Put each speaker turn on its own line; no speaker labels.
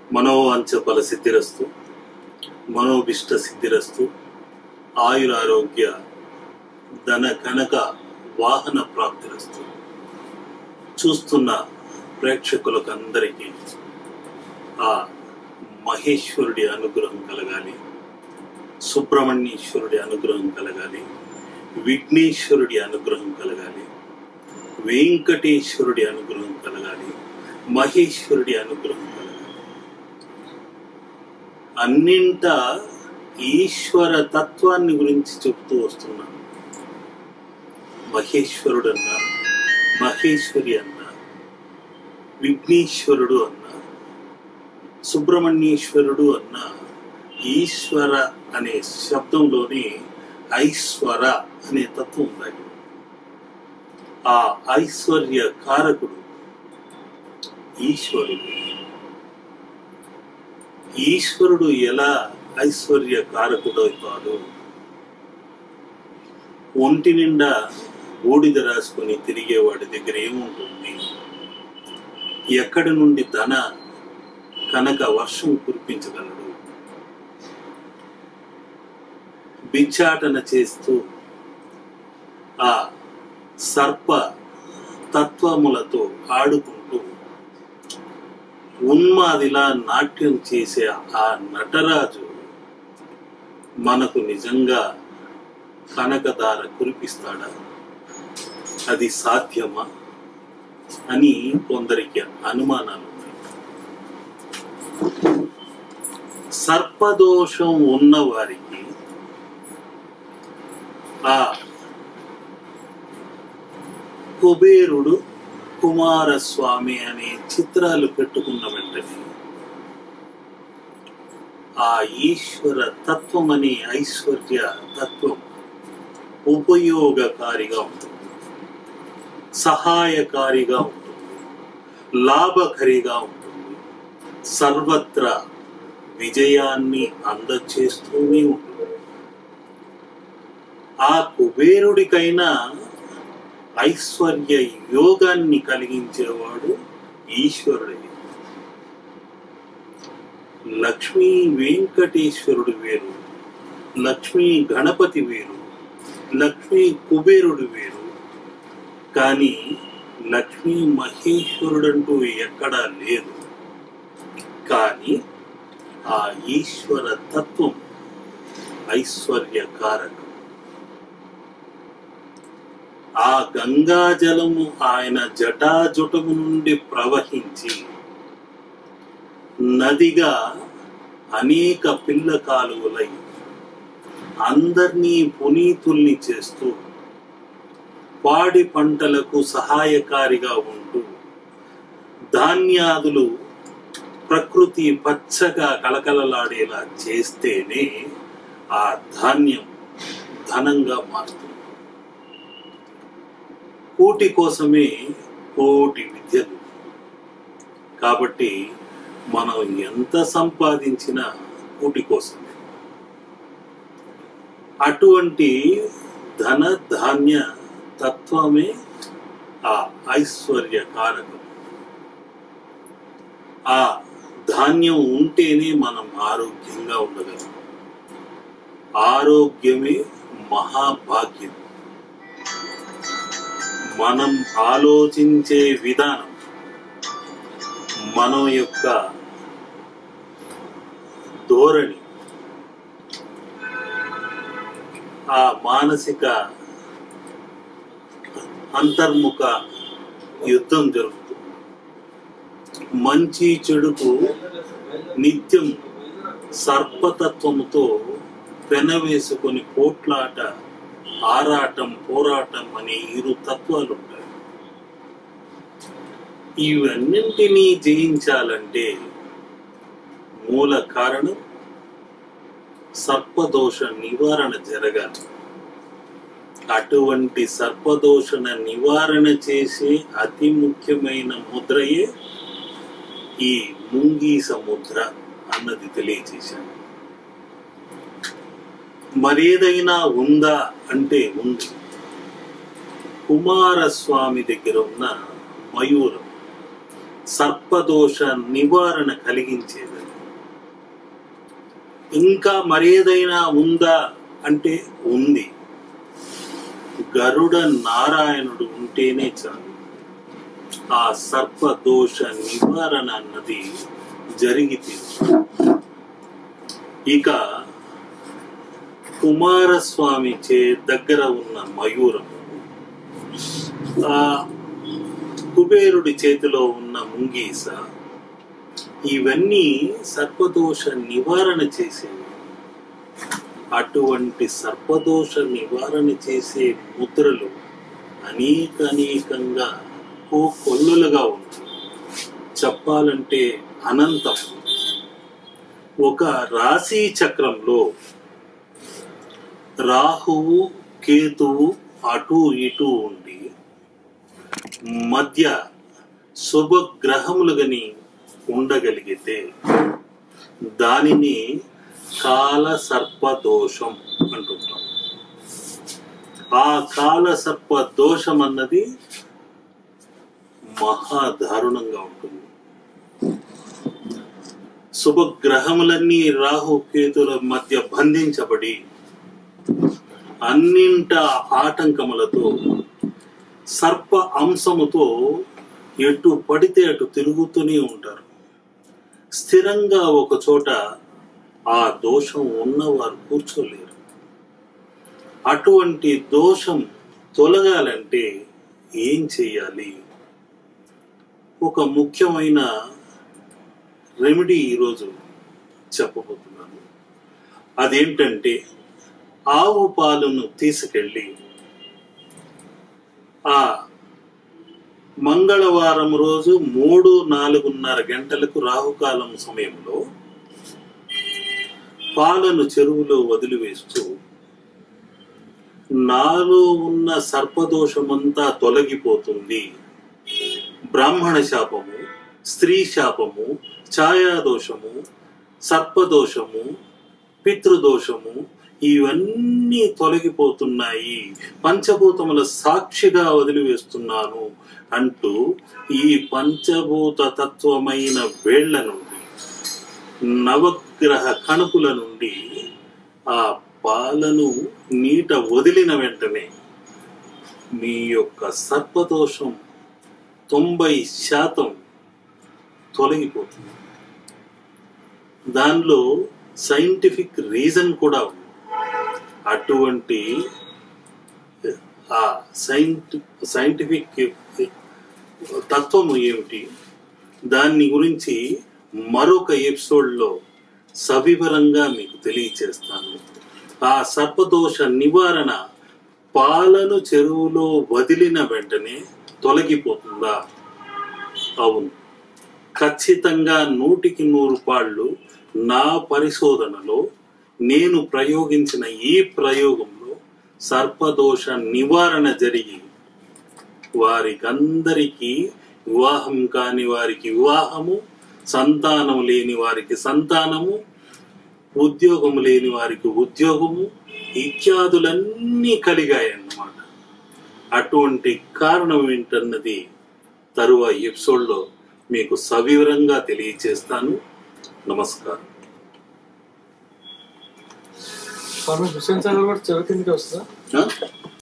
మనోవాంఛ బల సిద్ధిరస్తు మనోభిష్ట సిద్ధిరస్తు ఆయురారోగ్య ధన కనక వాహన ప్రాప్తిరస్తు చూస్తున్న ప్రేక్షకులకు అందరికీ ఆ మహేశ్వరుడి అనుగ్రహం కలగాలి సుబ్రహ్మణ్యేశ్వరుడి అనుగ్రహం కలగాలి విఘ్నేశ్వరుడి అనుగ్రహం కలగాలి వెంకటేశ్వరుడి అనుగ్రహం కలగాలి మహేశ్వరుడి అనుగ్రహం కలగాలి అన్నింట ఈశ్వర తత్వాన్ని గురించి చెప్తూ వస్తున్నాను మహేశ్వరుడు అన్న మహేశ్వరి అన్న విఘ్నేశ్వరుడు అన్న సుబ్రహ్మణ్యేశ్వరుడు అన్న ఈశ్వర అనే శబ్దంలోనే ఐశ్వర అనే తత్వం ఉందండి ఆ ఐశ్వర్య కారకుడు ఈశ్వరుడు ఈశ్వరుడు ఎలా ఐశ్వర్య కారకుడు అవుతాడు ఒంటి నిండా బూడిద రాసుకొని తిరిగేవాడి దగ్గర ఏముంటుంది ఎక్కడి నుండి ధన కనుక వర్షం కురిపించగలడు బిచ్చాటన చేస్తూ ఆ సర్ప తత్వములతో ఆడుకుంటూ ఉన్మాదిలా నాట్యం చేసే ఆ నటరాజు మనకు నిజంగా కనకదార కురిపిస్తాడా అది సాధ్యమా అని కొందరికి అనుమానాలు ఉన్నాయి సర్పదోషం ఉన్నవారికి ఆ కుబేరుడు కుమారస్వామి అనే చిత్రాలు పెట్టుకున్న వెంటనే ఆ ఈశ్వర తత్వం అనే ఐశ్వర్య తత్వం ఉపయోగకారిగా ఉంటుంది సహాయకారిగా ఉంటుంది లాభకరిగా ఉంటుంది సర్వత్రా విజయాన్ని అందచేస్తూనే ఉంటుంది ఆ కుబేరుడికైనా ఐశ్వర్య యోగాన్ని కలిగించేవాడు ఈశ్వరుడే లక్ష్మీ వెంకటేశ్వరుడు వేరు లక్ష్మీ గణపతి వేరు లక్ష్మీ కుబేరుడు వేరు కానీ లక్ష్మీ మహేశ్వరుడంటూ ఎక్కడా లేదు కానీ ఆ ఈశ్వర తత్వం ఐశ్వర్యకారకం ఆ గంగాజలము ఆయన జటాజుటము నుండి ప్రవహించి నదిగా అనేక పిల్ల కాలువలై అందరినీ పునీతుల్ని చేస్తూ పాడి పంటలకు సహాయకారిగా ఉంటూ ధాన్యాదులు ప్రకృతి పచ్చగా కలకలలాడేలా చేస్తేనే ఆ ధాన్యం ధనంగా మారుతుంది కోటి కోసమే కోటి విద్యలు కాబట్టి మనం ఎంత సంపాదించినా కోటి కోసమే అటువంటి ధన ధాన్య తత్వమే ఆ ఐశ్వర్య కారకం ఆ ధాన్యం ఉంటేనే మనం ఆరోగ్యంగా ఉండగలం ఆరోగ్యమే మహాభాగ్యం మనం ఆలోచించే విధానం మనం యొక్క ధోరణి ఆ మానసిక అంతర్ముఖ యుద్ధం జరుగుతుంది మంచి చెడుకు నిత్యం సర్పతత్వముతో పెనవేసుకొని పోట్లాట ఆరాటం పోరాటం అనే ఇరు తత్వాలు ఉంటాయి ఇవన్నింటినీ జయించాలంటే మూల కారణం సర్పదోష నివారణ జరగాలి అటువంటి సర్పదోషణ నివారణ చేసే అతి ముఖ్యమైన ముద్రయే ఈ ముంగీస ముద్ర అన్నది తెలియచేశాను మరేదైనా ఉందా అంటే ఉంది కుమారస్వామి దగ్గర ఉన్న మయూరం సర్పదోష నివారణ కలిగించేది ఇంకా మరేదైనా ఉందా అంటే ఉంది గరుడ నారాయణుడు ఉంటేనే చాలు ఆ సర్ప దోష నివారణ అన్నది జరిగితే ఇక కుమారస్వామి చే దగ్గర ఉన్న మయూరము ఆ కుబేరుడి చేతిలో ఉన్న ముంగీస ఇవన్నీ సర్పదోష నివారణ చేసేవి అటువంటి సర్పదోష నివారణ చేసే ముద్రలు అనేక అనేకంగా ఓ కొల్లులుగా ఉన్నాయి చెప్పాలంటే అనంతం ఒక రాశి చక్రంలో రాహువు కేతువు అటు ఇటు ఉండి మధ్య శుభగ్రహములుగని ఉండగలిగితే దానిని కాల సర్పదోషం అంటుంటాం ఆ కాల సర్ప దోషం అన్నది మహాదారుణంగా ఉంటుంది శుభగ్రహములన్నీ రాహు కేతుల మధ్య బంధించబడి అన్నింట ఆటంకములతో సర్ప అంశముతో ఎటు పడితే అటు తిరుగుతూనే ఉంటారు స్థిరంగా ఒక చోట ఆ దోషం ఉన్నవారు కూర్చోలేరు అటువంటి దోషం తొలగాలంటే ఏం చేయాలి ఒక ముఖ్యమైన రెమెడీ ఈరోజు చెప్పబోతున్నాను అదేంటంటే ఆవు పాలను తీసుకెళ్ళి ఆ మంగళవారం రోజు మూడు నాలుగున్నర గంటలకు రాహుకాలం సమయంలో పాలను చెరువులో వదిలివేస్తూ నాలో ఉన్న సర్పదోషమంతా తొలగిపోతుంది బ్రాహ్మణ శాపము స్త్రీ శాపము ఛాయాదోషము సర్పదోషము పితృదోషము ఇవన్నీ తొలగిపోతున్నాయి పంచభూతముల సాక్షిగా వదిలివేస్తున్నాను అంటూ ఈ పంచభూత తత్వమైన వేళ్ల నుండి నవగ్రహ కణుపుల నుండి ఆ పాలను నీట వదిలిన వెంటనే మీ యొక్క సర్పదోషం తొంభై శాతం తొలగిపోతుంది దానిలో సైంటిఫిక్ రీజన్ కూడా ఉంది అటువంటి ఆ సైంటి సైంటిఫిక్ తత్వము ఏమిటి దాన్ని గురించి మరొక ఎపిసోడ్లో సవివరంగా మీకు తెలియచేస్తాను ఆ సర్పదోష నివారణ పాలను చెరువులో వదిలిన వెంటనే తొలగిపోతుందా అవును ఖచ్చితంగా నూటికి నూరు పాళ్ళు నా పరిశోధనలో నేను ప్రయోగించిన ఈ ప్రయోగంలో సర్పదోష నివారణ జరిగి వారికందరికీ వివాహం కాని వారికి వివాహము సంతానం లేని వారికి సంతానము ఉద్యోగం లేని వారికి ఉద్యోగము ఇత్యాదులన్నీ కలిగాయన్నమాట అటువంటి కారణం ఏంటన్నది తరువా ఎపిసోడ్లో మీకు సవివరంగా తెలియచేస్తాను నమస్కారం
ఫార్మర్ హుస్సేన్ సాగర్ కూడా చెరువు కిందకి వస్తుందా
ఆ?